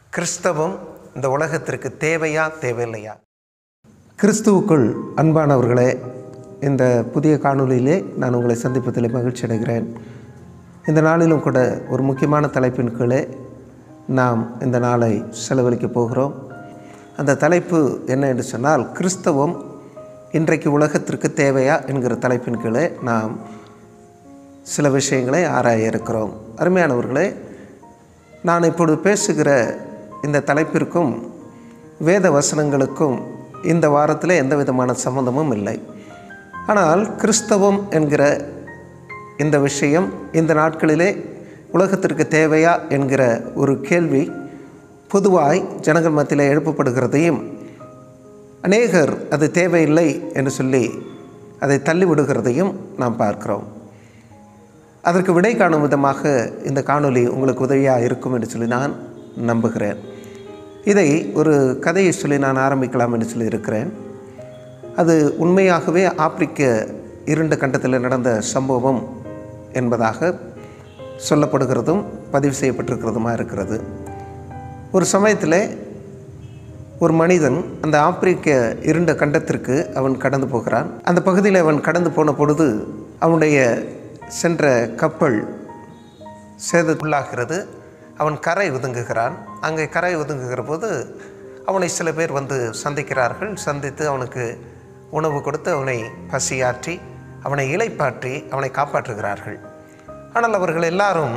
கிறிஸ்தவம் இந்த உலகத்திற்கு தேவையா தேவையில்லையா கிறிஸ்துவுக்குள் அன்பானவர்களே இந்த புதிய காணொளியிலே நான் உங்களை சந்திப்பதில் மகிழ்ச்சி அடைகிறேன் இந்த நாளிலும் கூட ஒரு முக்கியமான தலைப்பின் கீழே நாம் இந்த நாளை செலவழிக்க போகிறோம் அந்த தலைப்பு என்ன என்று சொன்னால் கிறிஸ்தவம் இன்றைக்கு உலகத்திற்கு தேவையா என்கிற தலைப்பின் கீழே நாம் சில விஷயங்களை ஆராய இருக்கிறோம் அருமையானவர்களே நான் இப்பொழுது பேசுகிற இந்த தலைப்பிற்கும் வேத வசனங்களுக்கும் இந்த வாரத்தில் எந்த விதமான சம்மந்தமும் இல்லை ஆனால் கிறிஸ்தவம் என்கிற இந்த விஷயம் இந்த நாட்களிலே உலகத்திற்கு தேவையா என்கிற ஒரு கேள்வி பொதுவாய் ஜனங்கள் மத்தியில் எழுப்பப்படுகிறதையும் அநேகர் அது தேவையில்லை என்று சொல்லி அதை தள்ளிவிடுகிறதையும் நாம் பார்க்கிறோம் அதற்கு விடை காணும் விதமாக இந்த காணொளி உங்களுக்கு உதவியாக இருக்கும் என்று சொல்லி நான் நம்புகிறேன் இதை ஒரு கதையை சொல்லி நான் ஆரம்பிக்கலாம் என்று சொல்லி இருக்கிறேன் அது உண்மையாகவே ஆப்பிரிக்க இரண்டு கண்டத்தில் நடந்த சம்பவம் என்பதாக சொல்லப்படுகிறதும் பதிவு செய்யப்பட்டிருக்கிறதுமா இருக்கிறது ஒரு சமயத்தில் ஒரு மனிதன் அந்த ஆப்பிரிக்க இருண்ட கண்டத்திற்கு அவன் கடந்து போகிறான் அந்த பகுதியில் அவன் கடந்து போன பொழுது அவனுடைய சென்ற கப்பல் சேதத்துள்ளாகிறது அவன் கரை ஒதுங்குகிறான் அங்கே கரை ஒதுங்குகிற போது அவனை சில பேர் வந்து சந்திக்கிறார்கள் சந்தித்து அவனுக்கு உணவு கொடுத்து அவனை பசியாற்றி அவனை இலைப்பாற்றி அவனை காப்பாற்றுகிறார்கள் ஆனால் அவர்கள் எல்லாரும்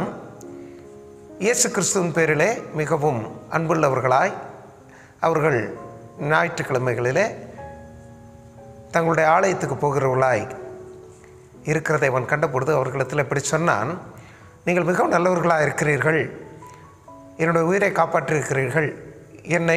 இயேசு கிறிஸ்துவின் பேரிலே மிகவும் அன்புள்ளவர்களாய் அவர்கள் ஞாயிற்றுக்கிழமைகளிலே தங்களுடைய ஆலயத்துக்கு போகிறவர்களாய் இருக்கிறதை அவன் கண்டபொழுது அவர்களிடத்தில் இப்படி சொன்னான் நீங்கள் மிகவும் நல்லவர்களாக இருக்கிறீர்கள் என்னுடைய உயிரை காப்பாற்றியிருக்கிறீர்கள் என்னை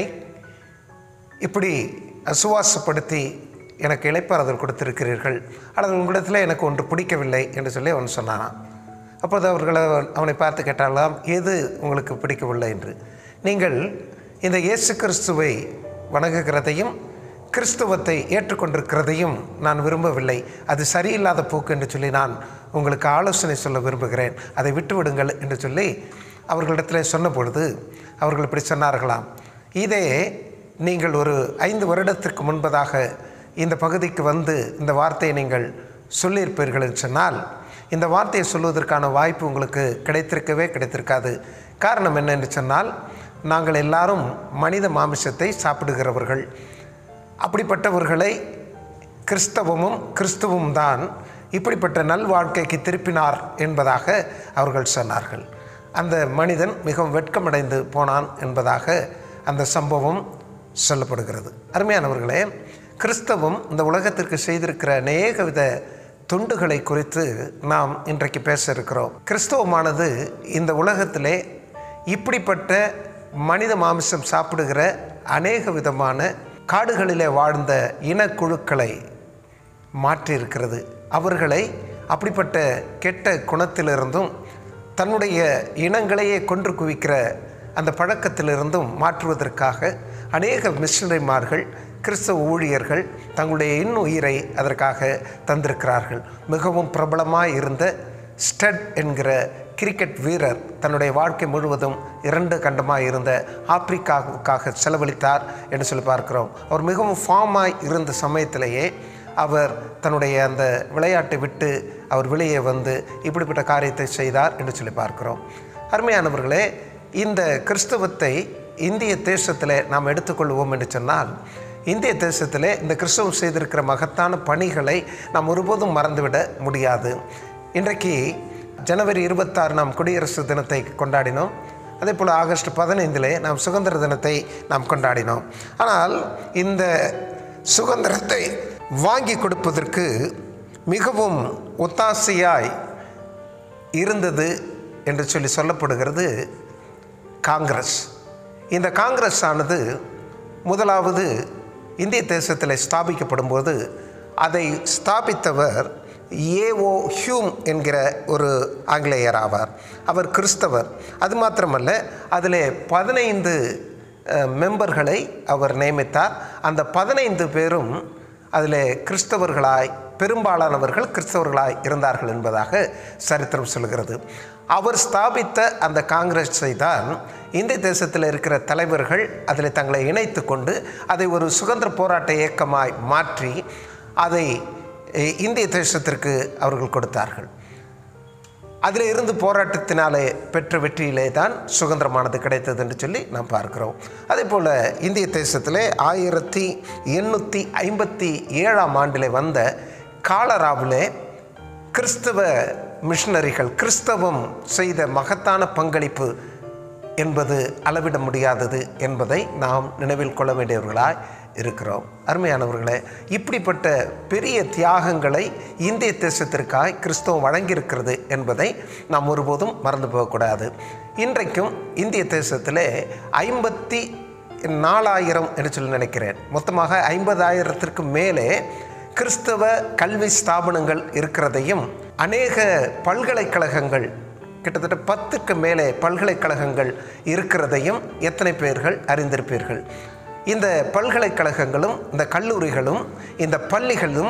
இப்படி சுவாசப்படுத்தி எனக்கு இழைப்பாறுதல் கொடுத்திருக்கிறீர்கள் ஆனால் உங்களிடத்தில் எனக்கு ஒன்று பிடிக்கவில்லை என்று சொல்லி அவன் சொன்னானான் அப்போது அவர்களை அவனை பார்த்து கேட்டாலாம் எது உங்களுக்கு பிடிக்கவில்லை என்று நீங்கள் இந்த இயேசு கிறிஸ்துவை வணங்குகிறதையும் கிறிஸ்துவத்தை ஏற்றுக்கொண்டிருக்கிறதையும் நான் விரும்பவில்லை அது சரியில்லாத போக்கு என்று சொல்லி நான் உங்களுக்கு ஆலோசனை சொல்ல விரும்புகிறேன் அதை விட்டுவிடுங்கள் என்று சொல்லி அவர்களிடத்தில் சொன்ன பொழுது அவர்கள் இப்படி சொன்னார்களாம் இதே நீங்கள் ஒரு ஐந்து வருடத்திற்கு முன்பதாக இந்த பகுதிக்கு வந்து இந்த வார்த்தையை நீங்கள் சொல்லியிருப்பீர்கள் என்று சொன்னால் இந்த வார்த்தையை சொல்வதற்கான வாய்ப்பு உங்களுக்கு கிடைத்திருக்கவே கிடைத்திருக்காது காரணம் என்ன என்று சொன்னால் நாங்கள் எல்லாரும் மனித மாமிசத்தை சாப்பிடுகிறவர்கள் அப்படிப்பட்டவர்களை கிறிஸ்தவமும் கிறிஸ்துவும் தான் இப்படிப்பட்ட நல் வாழ்க்கைக்கு திருப்பினார் என்பதாக அவர்கள் சொன்னார்கள் அந்த மனிதன் மிகவும் வெட்கமடைந்து போனான் என்பதாக அந்த சம்பவம் சொல்லப்படுகிறது அருமையானவர்களே கிறிஸ்தவம் இந்த உலகத்திற்கு செய்திருக்கிற அநேக வித துண்டுகளை குறித்து நாம் இன்றைக்கு பேச இருக்கிறோம் கிறிஸ்தவமானது இந்த உலகத்திலே இப்படிப்பட்ட மனித மாமிசம் சாப்பிடுகிற அநேக விதமான காடுகளிலே வாழ்ந்த இனக்குழுக்களை மாற்றியிருக்கிறது அவர்களை அப்படிப்பட்ட கெட்ட குணத்திலிருந்தும் தன்னுடைய இனங்களையே கொன்று குவிக்கிற அந்த பழக்கத்திலிருந்தும் மாற்றுவதற்காக அநேக மிஷனரிமார்கள் கிறிஸ்தவ ஊழியர்கள் தங்களுடைய இன்னுயிரை அதற்காக தந்திருக்கிறார்கள் மிகவும் பிரபலமாக இருந்த ஸ்டட் என்கிற கிரிக்கெட் வீரர் தன்னுடைய வாழ்க்கை முழுவதும் இரண்டு கண்டமாக இருந்த ஆப்பிரிக்காவுக்காக செலவழித்தார் என்று சொல்லி பார்க்கிறோம் அவர் மிகவும் ஃபார்மாய் இருந்த சமயத்திலேயே அவர் தன்னுடைய அந்த விளையாட்டை விட்டு அவர் வெளியே வந்து இப்படிப்பட்ட காரியத்தை செய்தார் என்று சொல்லி பார்க்கிறோம் அருமையானவர்களே இந்த கிறிஸ்தவத்தை இந்திய தேசத்தில் நாம் எடுத்துக்கொள்வோம் என்று சொன்னால் இந்திய தேசத்திலே இந்த கிறிஸ்தவம் செய்திருக்கிற மகத்தான பணிகளை நாம் ஒருபோதும் மறந்துவிட முடியாது இன்றைக்கு ஜனவரி இருபத்தாறு நாம் குடியரசு தினத்தை கொண்டாடினோம் அதே போல் ஆகஸ்ட் பதினைந்திலே நாம் சுதந்திர தினத்தை நாம் கொண்டாடினோம் ஆனால் இந்த சுதந்திரத்தை வாங்கி கொடுப்பதற்கு மிகவும் ஒத்தாசையாய் இருந்தது என்று சொல்லி சொல்லப்படுகிறது காங்கிரஸ் இந்த காங்கிரஸ் ஆனது முதலாவது இந்திய தேசத்தில் ஸ்தாபிக்கப்படும் போது அதை ஸ்தாபித்தவர் ஏஓ ஹியூம் என்கிற ஒரு ஆங்கிலேயர் ஆவார் அவர் கிறிஸ்தவர் அது மாத்திரமல்ல அதில் பதினைந்து மெம்பர்களை அவர் நியமித்தார் அந்த பதினைந்து பேரும் அதில் கிறிஸ்தவர்களாய் பெரும்பாலானவர்கள் கிறிஸ்தவர்களாய் இருந்தார்கள் என்பதாக சரித்திரம் சொல்கிறது அவர் ஸ்தாபித்த அந்த காங்கிரஸை தான் இந்திய தேசத்தில் இருக்கிற தலைவர்கள் அதில் தங்களை இணைத்து கொண்டு அதை ஒரு சுதந்திர போராட்ட இயக்கமாய் மாற்றி அதை அஹ், இந்திய தேசத்திற்கு அவர்கள் கொடுத்தார்கள் அதில் இருந்து போராட்டத்தினாலே பெற்ற வெற்றியிலே தான் சுதந்திரமானது கிடைத்தது என்று சொல்லி நாம் பார்க்கிறோம் அதே போல் இந்திய தேசத்திலே ஆயிரத்தி எண்ணூற்றி ஐம்பத்தி ஏழாம் ஆண்டிலே வந்த காலராவிலே கிறிஸ்தவ மிஷனரிகள் கிறிஸ்தவம் செய்த மகத்தான பங்களிப்பு என்பது அளவிட முடியாதது என்பதை நாம் நினைவில் கொள்ள வேண்டியவர்களாய் இருக்கிறோம் அருமையானவர்களே இப்படிப்பட்ட பெரிய தியாகங்களை இந்திய தேசத்திற்காய் கிறிஸ்தவம் வழங்கியிருக்கிறது என்பதை நாம் ஒருபோதும் மறந்து போகக்கூடாது இன்றைக்கும் இந்திய தேசத்திலே ஐம்பத்தி நாலாயிரம் என்று சொல்லி நினைக்கிறேன் மொத்தமாக ஐம்பதாயிரத்திற்கு மேலே கிறிஸ்தவ கல்வி ஸ்தாபனங்கள் இருக்கிறதையும் அநேக பல்கலைக்கழகங்கள் கிட்டத்தட்ட பத்துக்கு மேலே பல்கலைக்கழகங்கள் இருக்கிறதையும் எத்தனை பேர்கள் அறிந்திருப்பீர்கள் இந்த பல்கலைக்கழகங்களும் இந்த கல்லூரிகளும் இந்த பள்ளிகளும்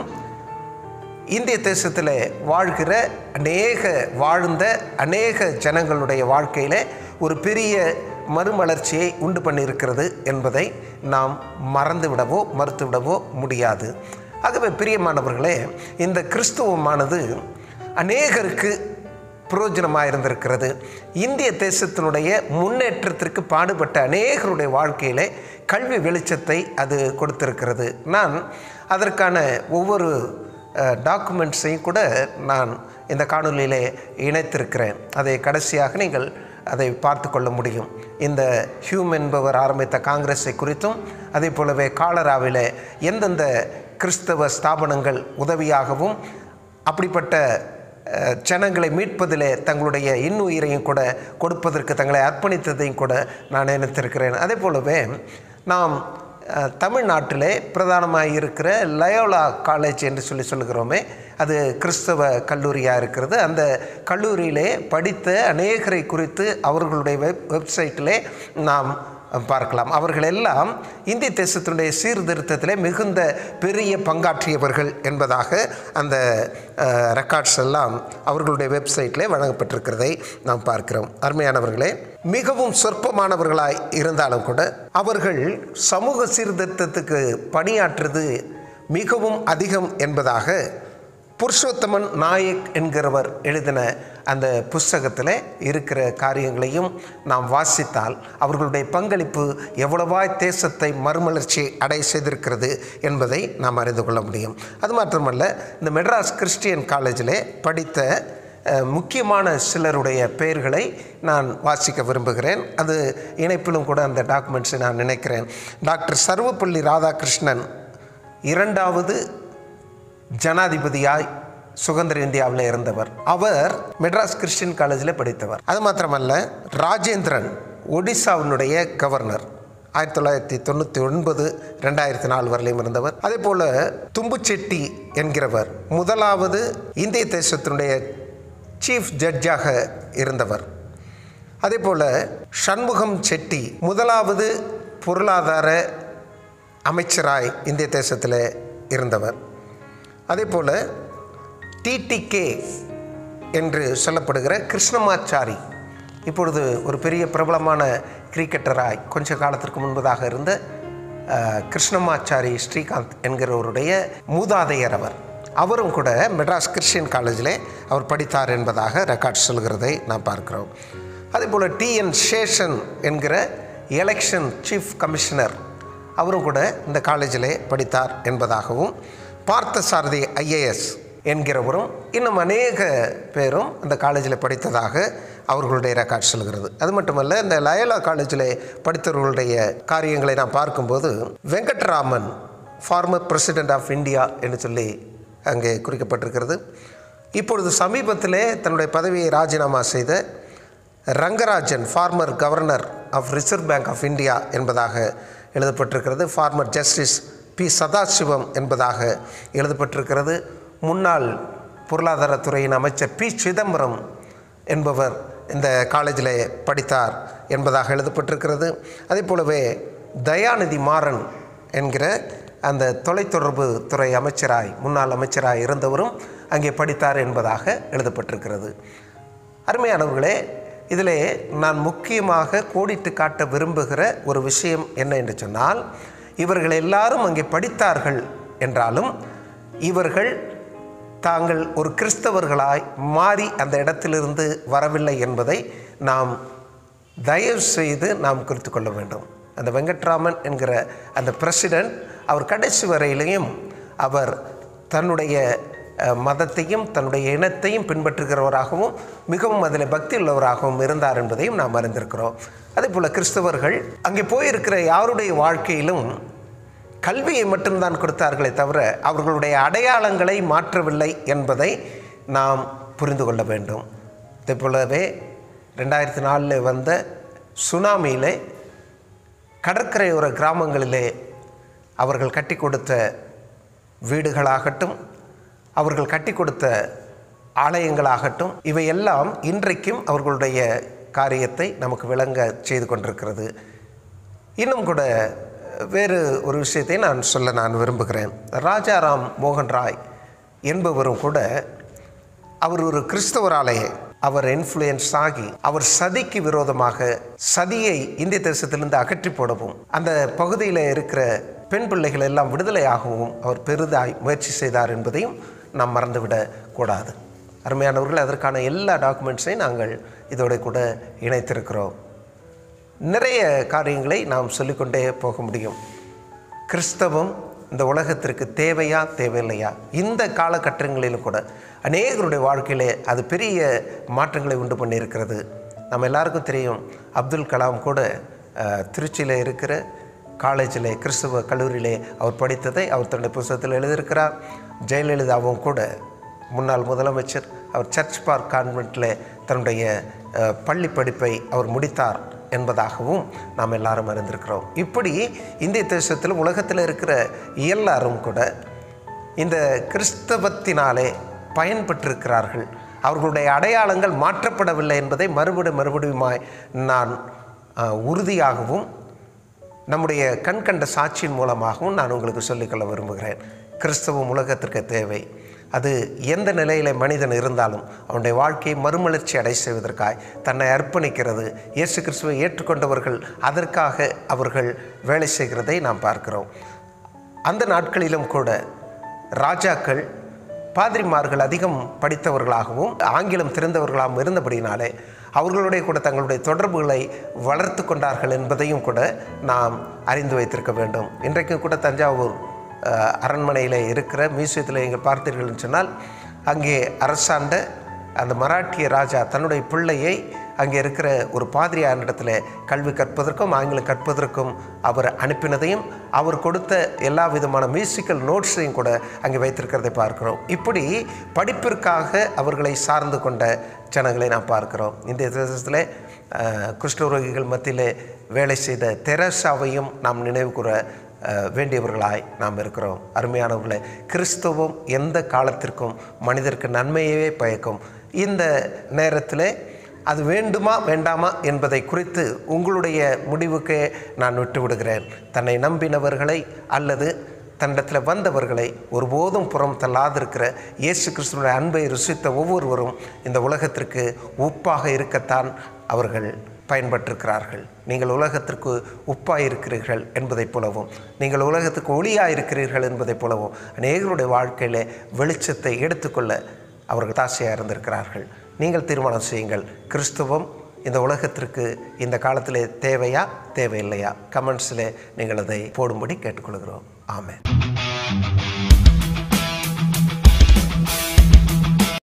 இந்திய தேசத்தில் வாழ்கிற அநேக வாழ்ந்த அநேக ஜனங்களுடைய வாழ்க்கையில் ஒரு பெரிய மறுமலர்ச்சியை உண்டு பண்ணியிருக்கிறது என்பதை நாம் மறந்துவிடவோ மறுத்துவிடவோ முடியாது ஆகவே பிரியமானவர்களே இந்த கிறிஸ்துவமானது அநேகருக்கு பிரயோஜனமாக இருந்திருக்கிறது இந்திய தேசத்தினுடைய முன்னேற்றத்திற்கு பாடுபட்ட அநேகருடைய வாழ்க்கையிலே கல்வி வெளிச்சத்தை அது கொடுத்திருக்கிறது நான் அதற்கான ஒவ்வொரு டாக்குமெண்ட்ஸையும் கூட நான் இந்த காணொலியிலே இணைத்திருக்கிறேன் அதை கடைசியாக நீங்கள் அதை பார்த்து கொள்ள முடியும் இந்த ஹியூம் என்பவர் ஆரம்பித்த காங்கிரஸை குறித்தும் அதே போலவே காலராவிலே எந்தெந்த கிறிஸ்தவ ஸ்தாபனங்கள் உதவியாகவும் அப்படிப்பட்ட அஹ், ஜனங்களை மீட்பதிலே தங்களுடைய இன்னுயிரையும் கூட கொடுப்பதற்கு தங்களை அர்ப்பணித்ததையும் கூட நான் நினைத்திருக்கிறேன் அதே போலவே நாம் அஹ், தமிழ்நாட்டிலே பிரதானமாக இருக்கிற லயோலா காலேஜ் என்று சொல்லி சொல்லுகிறோமே அது கிறிஸ்தவ கல்லூரியாக இருக்கிறது அந்த கல்லூரியிலே படித்த அநேகரை குறித்து அவர்களுடைய வெப் வெப்சைட்டிலே நாம் பார்க்கலாம் அவர்கள் எல்லாம் இந்திய தேசத்தினுடைய சீர்திருத்தத்திலே மிகுந்த பெரிய பங்காற்றியவர்கள் என்பதாக அந்த ரெக்கார்ட்ஸ் எல்லாம் அவர்களுடைய வெப்சைட்டிலே வழங்கப்பட்டிருக்கிறதை நாம் பார்க்கிறோம் அருமையானவர்களே மிகவும் சொற்பமானவர்களாய் இருந்தாலும் கூட அவர்கள் சமூக சீர்திருத்தத்துக்கு பணியாற்றுறது மிகவும் அதிகம் என்பதாக புருஷோத்தமன் நாயக் என்கிறவர் எழுதின அந்த புஸ்தகத்தில் இருக்கிற காரியங்களையும் நாம் வாசித்தால் அவர்களுடைய பங்களிப்பு எவ்வளவாய் தேசத்தை மறுமலர்ச்சி அடைய செய்திருக்கிறது என்பதை நாம் அறிந்து கொள்ள முடியும் அது மாத்திரமல்ல இந்த மெட்ராஸ் கிறிஸ்டியன் காலேஜில் படித்த அஹ், முக்கியமான சிலருடைய பெயர்களை நான் வாசிக்க விரும்புகிறேன் அது இணைப்பிலும் கூட அந்த டாக்குமெண்ட்ஸை நான் நினைக்கிறேன் டாக்டர் சர்வப்பள்ளி ராதாகிருஷ்ணன் இரண்டாவது ஜனாதிபதியாய் சுதந்திர இந்தியாவில் இருந்தவர் அவர் மெட்ராஸ் கிறிஸ்டியன் காலேஜில் படித்தவர் அது மாத்திரமல்ல ராஜேந்திரன் ஒடிசாவினுடைய கவர்னர் ஆயிரத்தி தொள்ளாயிரத்தி தொண்ணூற்றி ஒன்பது ரெண்டாயிரத்தி நாலு வரலையும் இருந்தவர் அதே போல் தும்புச்செட்டி என்கிறவர் முதலாவது இந்திய தேசத்தினுடைய சீஃப் ஜட்ஜாக இருந்தவர் அதே போல் சண்முகம் செட்டி முதலாவது பொருளாதார அமைச்சராய் இந்திய தேசத்தில் இருந்தவர் அதே போல் டிடிகே என்று சொல்லப்படுகிற கிருஷ்ணமாச்சாரி இப்பொழுது ஒரு பெரிய பிரபலமான கிரிக்கெட்டராய் கொஞ்ச காலத்திற்கு முன்பதாக இருந்த அஹ், கிருஷ்ணமாச்சாரி ஸ்ரீகாந்த் என்கிறவருடைய மூதாதையர் அவர் அவரும் கூட மெட்ராஸ் கிறிஸ்டியன் காலேஜில் அவர் படித்தார் என்பதாக ரெக்கார்ட் சொல்கிறதை நாம் பார்க்கிறோம் அதே போல் டிஎன் சேஷன் என்கிற எலெக்ஷன் சீஃப் கமிஷனர் அவரும் கூட இந்த காலேஜிலே படித்தார் என்பதாகவும் பார்த்தசாரதி ஐஏஎஸ் என்கிறவரும் இன்னும் அநேக பேரும் அந்த காலேஜில் படித்ததாக அவர்களுடைய ரெக்கார்ட் சொல்கிறது அது மட்டுமல்ல இந்த லயலா காலேஜில் படித்தவர்களுடைய காரியங்களை நாம் பார்க்கும்போது Venkatraman former president of India என்று சொல்லி அங்கே குறிக்கப்பட்டிருக்கிறது இப்பொழுது சமீபத்திலே தன்னுடைய பதவியை ராஜினாமா செய்த Rangarajan former governor of Reserve Bank of India என்பதாக எழுதப்பட்டிருக்கிறது ஃபார்மர் ஜஸ்டிஸ் பி சதாசிவம் என்பதாக எழுதப்பட்டிருக்கிறது முன்னாள் பொருளாதாரத்துறையின் அமைச்சர் பி சிதம்பரம் என்பவர் இந்த காலேஜில் படித்தார் என்பதாக எழுதப்பட்டிருக்கிறது அதே போலவே தயாநிதி மாறன் என்கிற அந்த தொலைத்தொடர்பு துறை அமைச்சராய் முன்னாள் அமைச்சராய் இருந்தவரும் அங்கே படித்தார் என்பதாக எழுதப்பட்டிருக்கிறது அருமையானவர்களே இதிலே நான் முக்கியமாக கோடிட்டு காட்ட விரும்புகிற ஒரு விஷயம் என்ன என்று சொன்னால் இவர்கள் எல்லாரும் அங்கே படித்தார்கள் என்றாலும் இவர்கள் தாங்கள் ஒரு கிறிஸ்தவர்களாய் மாறி அந்த இடத்திலிருந்து வரவில்லை என்பதை நாம் தயவு செய்து நாம் குறித்து கொள்ள வேண்டும் அந்த வெங்கட்ராமன் என்கிற அந்த பிரசிடென்ட் அவர் கடைசி வரையிலையும் அவர் தன்னுடைய அஹ், மதத்தையும் தன்னுடைய இனத்தையும் பின்பற்றுகிறவராகவும் மிகவும் அதில் பக்தி உள்ளவராகவும் இருந்தார் என்பதையும் நாம் அறிந்திருக்கிறோம் அதே போல் கிறிஸ்தவர்கள் அங்கே போயிருக்கிற யாருடைய வாழ்க்கையிலும் கல்வியை மட்டும்தான் கொடுத்தார்களே தவிர அவர்களுடைய அடையாளங்களை மாற்றவில்லை என்பதை நாம் புரிந்து கொள்ள வேண்டும் அதே போலவே ரெண்டாயிரத்தி நாலில் வந்த சுனாமியிலே கடற்கரையோர கிராமங்களிலே அவர்கள் கட்டி கொடுத்த வீடுகளாகட்டும் அவர்கள் கட்டி கொடுத்த ஆலயங்களாகட்டும் இவையெல்லாம் இன்றைக்கும் அவர்களுடைய காரியத்தை நமக்கு விளங்க செய்து கொண்டிருக்கிறது இன்னும் கூட வேறு ஒரு விஷயத்தை நான் சொல்ல நான் விரும்புகிறேன் ராஜாராம் மோகன் ராய் என்பவரும் கூட அவர் ஒரு கிறிஸ்தவராலே அவர் இன்ஃப்ளூயன்ஸ் ஆகி அவர் சதிக்கு விரோதமாக சதியை இந்திய தேசத்திலிருந்து அகற்றி போடவும் அந்த பகுதியில் இருக்கிற பெண் பிள்ளைகள் எல்லாம் விடுதலையாகவும் அவர் பெரிதாய் முயற்சி செய்தார் என்பதையும் நாம் மறந்துவிடக் கூடாது அருமையானவர்கள் அதற்கான எல்லா டாக்குமெண்ட்ஸையும் நாங்கள் இதோட கூட இணைத்திருக்கிறோம் நிறைய காரியங்களை நாம் சொல்லிக்கொண்டே போக முடியும் கிறிஸ்தவம் இந்த உலகத்திற்கு தேவையா தேவையில்லையா இந்த காலகட்டங்களிலும் கூட அநேகருடைய வாழ்க்கையிலே அது பெரிய மாற்றங்களை உண்டு பண்ணியிருக்கிறது நம்ம எல்லாருக்கும் தெரியும் அப்துல் கலாம் கூட அஹ், திருச்சியில் இருக்கிற காலேஜில் கிறிஸ்துவ கல்லூரியிலே அவர் படித்ததை அவர் தன்னுடைய புத்தகத்தில் எழுதியிருக்கிறார் ஜெயலலிதாவும் கூட முன்னாள் முதலமைச்சர் அவர் சர்ச் பார்க் கான்வென்ட்டில் தன்னுடைய அஹ், பள்ளி படிப்பை அவர் முடித்தார் என்பதாகவும் நாம் எல்லாரும் அறிந்திருக்கிறோம் இப்படி இந்திய தேசத்தில் உலகத்தில் இருக்கிற எல்லாரும் கூட இந்த கிறிஸ்தவத்தினாலே பயன்பெற்றிருக்கிறார்கள் அவர்களுடைய அடையாளங்கள் மாற்றப்படவில்லை என்பதை மறுபடியும் மறுபடியுமாய் நான் அஹ், உறுதியாகவும் நம்முடைய கண்கண்ட சாட்சியின் மூலமாகவும் நான் உங்களுக்கு சொல்லிக்கொள்ள விரும்புகிறேன் கிறிஸ்தவம் உலகத்திற்கு தேவை அது எந்த நிலையில் மனிதன் இருந்தாலும் அவனுடைய வாழ்க்கையை மறுமலர்ச்சி அடை செய்வதற்காய் தன்னை அர்ப்பணிக்கிறது இயேசு கிறிஸ்துவை ஏற்றுக்கொண்டவர்கள் அதற்காக அவர்கள் வேலை செய்கிறதை நாம் பார்க்கிறோம் அந்த நாட்களிலும் கூட ராஜாக்கள் பாதிரிமார்கள் அதிகம் படித்தவர்களாகவும் ஆங்கிலம் தெரிந்தவர்களாகவும் இருந்தபடினாலே அவர்களுடைய கூட தங்களுடைய தொடர்புகளை வளர்த்து கொண்டார்கள் என்பதையும் கூட நாம் அறிந்து வைத்திருக்க வேண்டும் இன்றைக்கும் கூட தஞ்சாவூர் அஹ், அரண்மனையில் இருக்கிற மியூசியத்தில் நீங்கள் பார்த்தீர்கள்னு சொன்னால் அங்கே அரசாண்ட அந்த மராட்டிய ராஜா தன்னுடைய பிள்ளையை அங்கே இருக்கிற ஒரு பாதிரியாரிடத்தில் கல்வி கற்பதற்கும் ஆங்கிலம் கற்பதற்கும் அவர் அனுப்பினதையும் அவர் கொடுத்த எல்லா விதமான மியூசிக்கல் நோட்ஸையும் கூட அங்கே வைத்திருக்கிறதை பார்க்கிறோம் இப்படி படிப்பிற்காக அவர்களை சார்ந்து கொண்ட ஜனங்களை நாம் பார்க்கிறோம் இந்திய தேசத்தில் அஹ், குஷ்டரோகிகள் மத்தியிலே வேலை செய்த தெரசாவையும் நாம் நினைவு கூற அஹ், வேண்டியவர்களாய் நாம் இருக்கிறோம் அருமையானவர்களே கிறிஸ்தவம் எந்த காலத்திற்கும் மனிதருக்கு நன்மையவே பயக்கும் இந்த நேரத்தில் அது வேண்டுமா வேண்டாமா என்பதை குறித்து உங்களுடைய முடிவுக்கே நான் விட்டு விடுகிறேன் தன்னை நம்பினவர்களை அல்லது தன்னிடத்தில் வந்தவர்களை ஒருபோதும் புறம் தள்ளாதிருக்கிற இயேசு கிறிஸ்துவனுடைய அன்பை ருசித்த ஒவ்வொருவரும் இந்த உலகத்திற்கு உப்பாக இருக்கத்தான் அவர்கள் பயன்பட்டிருக்கிறார்கள் நீங்கள் உலகத்திற்கு உப்பாக இருக்கிறீர்கள் என்பதைப் போலவும் நீங்கள் உலகத்துக்கு ஒளியாக இருக்கிறீர்கள் என்பதைப் போலவும் அநேகருடைய வாழ்க்கையிலே வெளிச்சத்தை எடுத்துக்கொள்ள அவர்கள் தாசையாக இருந்திருக்கிறார்கள் நீங்கள் தீர்மானம் செய்யுங்கள் கிறிஸ்துவம் இந்த உலகத்திற்கு இந்த காலத்திலே தேவையா தேவையில்லையா கமெண்ட்ஸில் நீங்கள் அதை போடும்படி கேட்டுக்கொள்கிறோம் ஆமென்